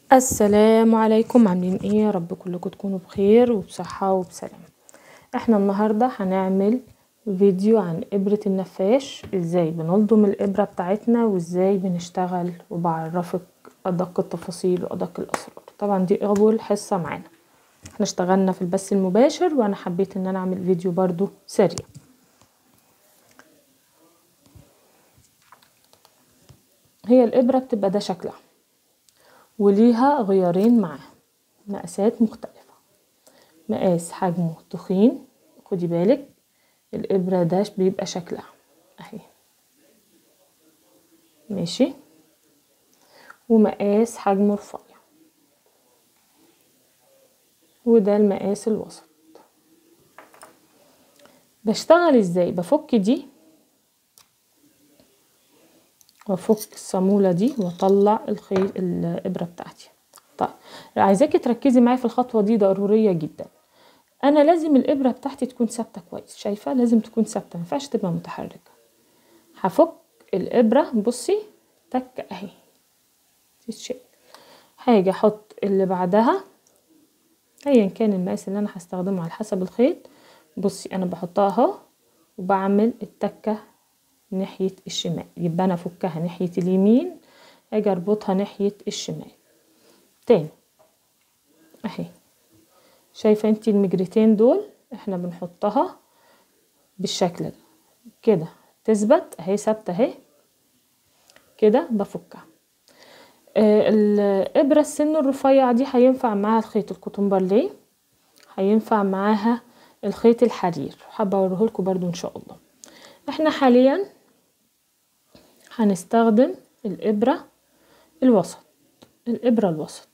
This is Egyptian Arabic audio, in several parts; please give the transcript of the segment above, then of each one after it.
السلام عليكم عاملين ايه يا رب كلكم تكونوا بخير وبصحة وبسلام احنا النهاردة هنعمل فيديو عن ابرة النفاش ازاي بنلضم الابرة بتاعتنا وازاي بنشتغل وبعرفك ادق التفاصيل وادق الاسرار طبعا دي اول حصة معانا احنا اشتغلنا في البث المباشر وانا حبيت ان انا اعمل فيديو برضو سريع هي الابرة بتبقى ده شكلها وليها غيارين معاها مقاسات مختلفة مقاس حجمه تخين خدي بالك الإبرة ده بيبقى شكلها اهي ماشي ومقاس حجمه رفيع وده المقاس الوسط بشتغل ازاي بفك دي وافك الصامولة دي واطلع الخيط الابرة بتاعتي طيب عايزاكي تركزي معايا في الخطوة دي ضرورية جدا انا لازم الابرة بتاعتي تكون ثابتة كويس شايفة لازم تكون ثابتة مينفعش تبقى متحركة هفك الابرة بصي تك اهي تتشال هاجي احط اللي بعدها ايا كان المقاس اللي انا هستخدمه على حسب الخيط بصي انا بحطها اهو وبعمل التكه ناحية الشمال يبقى أنا أفكها ناحية اليمين أجي أربطها ناحية الشمال تاني أهي شايفة انتي المجرتين دول احنا بنحطها بالشكل ده كده تثبت اهي ثابتة اهي كده بفكها آه الإبرة السن الرفيع دي هينفع معاها الخيط الكوتون باليه هينفع معاها الخيط الحرير حابة اوريهولكوا برضو ان شاء الله احنا حاليا هنستخدم الإبرة الوسط الإبرة الوسط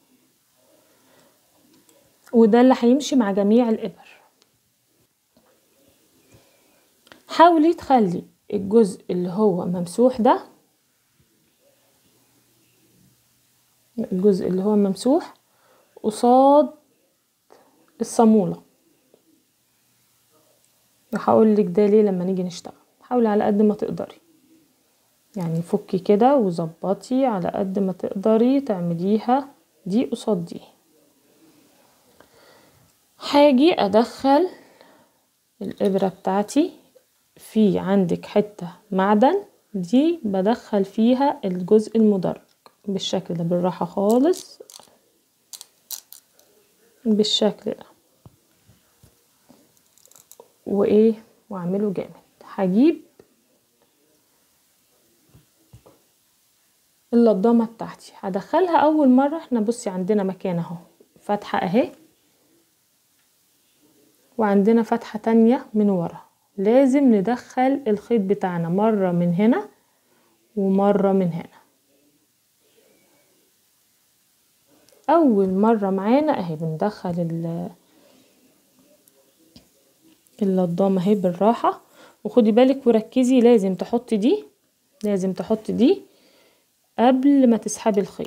وده اللي هيمشي مع جميع الإبر حاولي تخلي الجزء اللي هو ممسوح ده الجزء اللي هو ممسوح قصاد الصامولة وهقول لك ده ليه لما نيجي نشتغل حاولي على قد ما تقدري يعني فكي كده وظبطي على قد ما تقدري تعمليها دي قصاد دي هاجي ادخل الابره بتاعتي في عندك حته معدن دي بدخل فيها الجزء المدرج بالشكل ده بالراحه خالص بالشكل ده وايه واعمله جامد هجيب اللضامة بتاعتي هدخلها اول مرة احنا بصي عندنا مكان اهو فتحة اهي وعندنا فتحة تانية من ورا لازم ندخل الخيط بتاعنا مرة من هنا ومرة من هنا اول مرة معانا اهي بندخل اللضامة اهي بالراحة وخدي بالك وركزي لازم تحطي دي لازم تحطي دي قبل ما تسحبي الخيط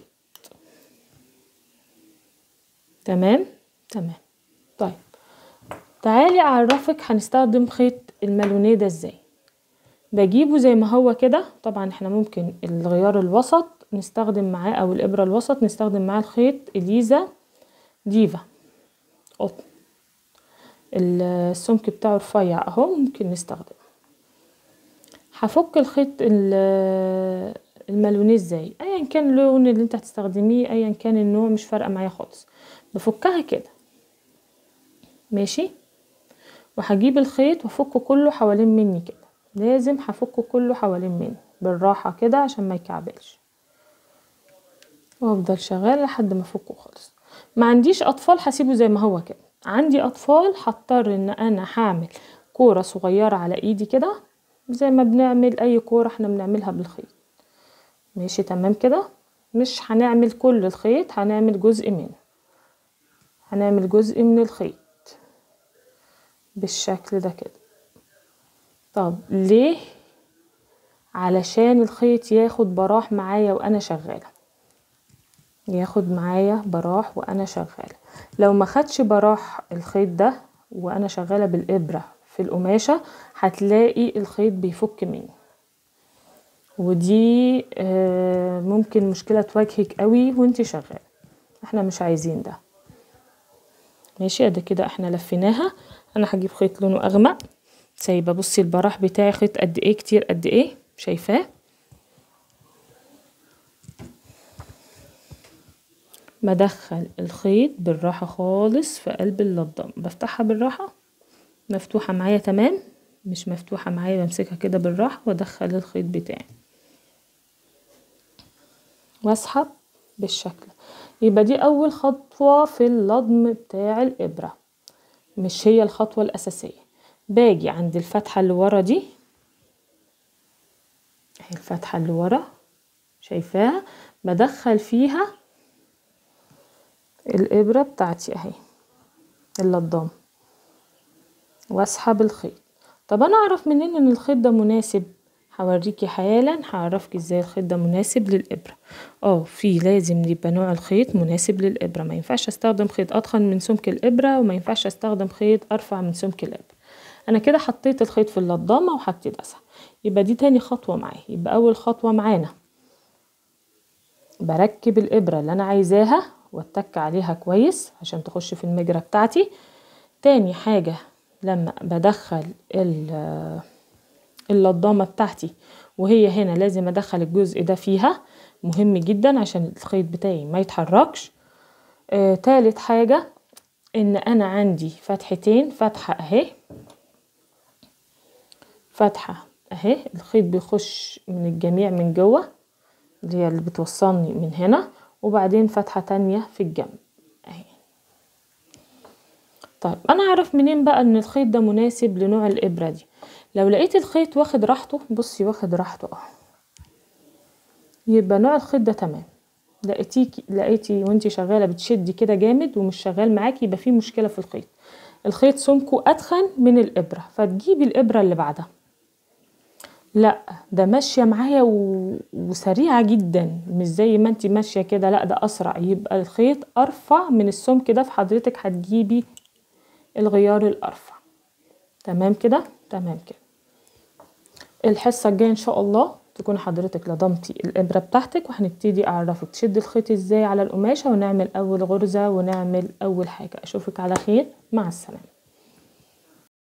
تمام تمام طيب تعالي اعرفك هنستخدم خيط المالونيه ده ازاي بجيبه زي ما هو كده طبعا احنا ممكن الغيار الوسط نستخدم معاه او الابره الوسط نستخدم معاه الخيط اليزا ديفا قطن السمك بتاعه رفيع اهو ممكن نستخدمه هفك الخيط المالونيه ازاي ايا كان اللون اللي انت هتستخدميه ايا كان النوع مش فارقه معايا خالص بفكها كده ماشي وهجيب الخيط وافكه كله حوالين مني كده لازم هفكه كله حوالين مني بالراحه كده عشان ما يكعبلش وافضل شغاله لحد ما افكه خالص ما عنديش اطفال هسيبه زي ما هو كده عندي اطفال هضطر ان انا هعمل كوره صغيره على ايدي كده زي ما بنعمل اي كوره احنا بنعملها بالخيط ماشي تمام كده مش هنعمل كل الخيط هنعمل جزء منه هنعمل جزء من الخيط بالشكل ده كده طب ليه علشان الخيط ياخد براح معايا وانا شغاله ياخد معايا براح وانا شغاله لو ما خدش براح الخيط ده وانا شغاله بالابره في القماشه هتلاقي الخيط بيفك مني ودي آه، ممكن مشكلة تواجهك قوي وانت شغالة احنا مش عايزين ده ماشي ادي كده احنا لفيناها انا هجيب خيط لونه اغمق سايبه بصي البراح بتاعي خيط قد ايه كتير قد ايه شايفاه بدخل الخيط بالراحة خالص في قلب اللضام بفتحها بالراحة مفتوحة معايا تمام مش مفتوحة معايا بمسكها كده بالراحة وادخل الخيط بتاعي واسحب بالشكل يبقى دي اول خطوة في اللضم بتاع الابرة مش هي الخطوة الاساسية باجي عند الفتحة اللي ورا دي اهي الفتحة اللي ورا شايفاها بدخل فيها الابرة بتاعتي اهي اللضام واسحب الخيط طب انا اعرف منين ان الخيط ده مناسب هوريكي حالا هعرفك ازاي الخيط ده مناسب للابره اه في لازم يبقى نوع الخيط مناسب للابره ما ينفعش استخدم خيط اتخن من سمك الابره وما ينفعش استخدم خيط ارفع من سمك الابره انا كده حطيت الخيط في اللضامه وهبتدي اسحب يبقى دي تاني خطوه معايا يبقى اول خطوه معانا بركب الابره اللي انا عايزاها واتك عليها كويس عشان تخش في المجرى بتاعتي تاني حاجه لما بدخل اللضامة بتاعتي وهي هنا لازم ادخل الجزء ده فيها مهم جدا عشان الخيط بتاعي ما يتحركش آه تالت حاجة ان انا عندي فتحتين فتحة اهي فتحة اهي الخيط بيخش من الجميع من جوه اللي هي اللي بتوصلني من هنا وبعدين فتحة تانية في الجنب اهي طيب انا اعرف منين بقى ان الخيط ده مناسب لنوع الابرة دي لو لقيت الخيط واخد راحته بصي واخد راحته اهو يبقى نوع الخيط ده تمام لقيتيكي لقيتي وانتي شغاله بتشدي كده جامد ومش شغال معاكي يبقى في مشكله في الخيط الخيط سمكه اتخن من الابره فتجيبي الابره اللي بعدها لا ده ماشيه معايا و... وسريعه جدا مش زي ما انتي ماشيه كده لا ده اسرع يبقى الخيط ارفع من السمك ده فحضرتك هتجيبي الغيار الارفع تمام كده تمام كده الحصه الجايه ان شاء الله تكون حضرتك لضمتي الابره بتاعتك وهنبتدي اعرفك تشدي الخيط ازاي على القماشه ونعمل اول غرزه ونعمل اول حاجه اشوفك على خير مع السلامه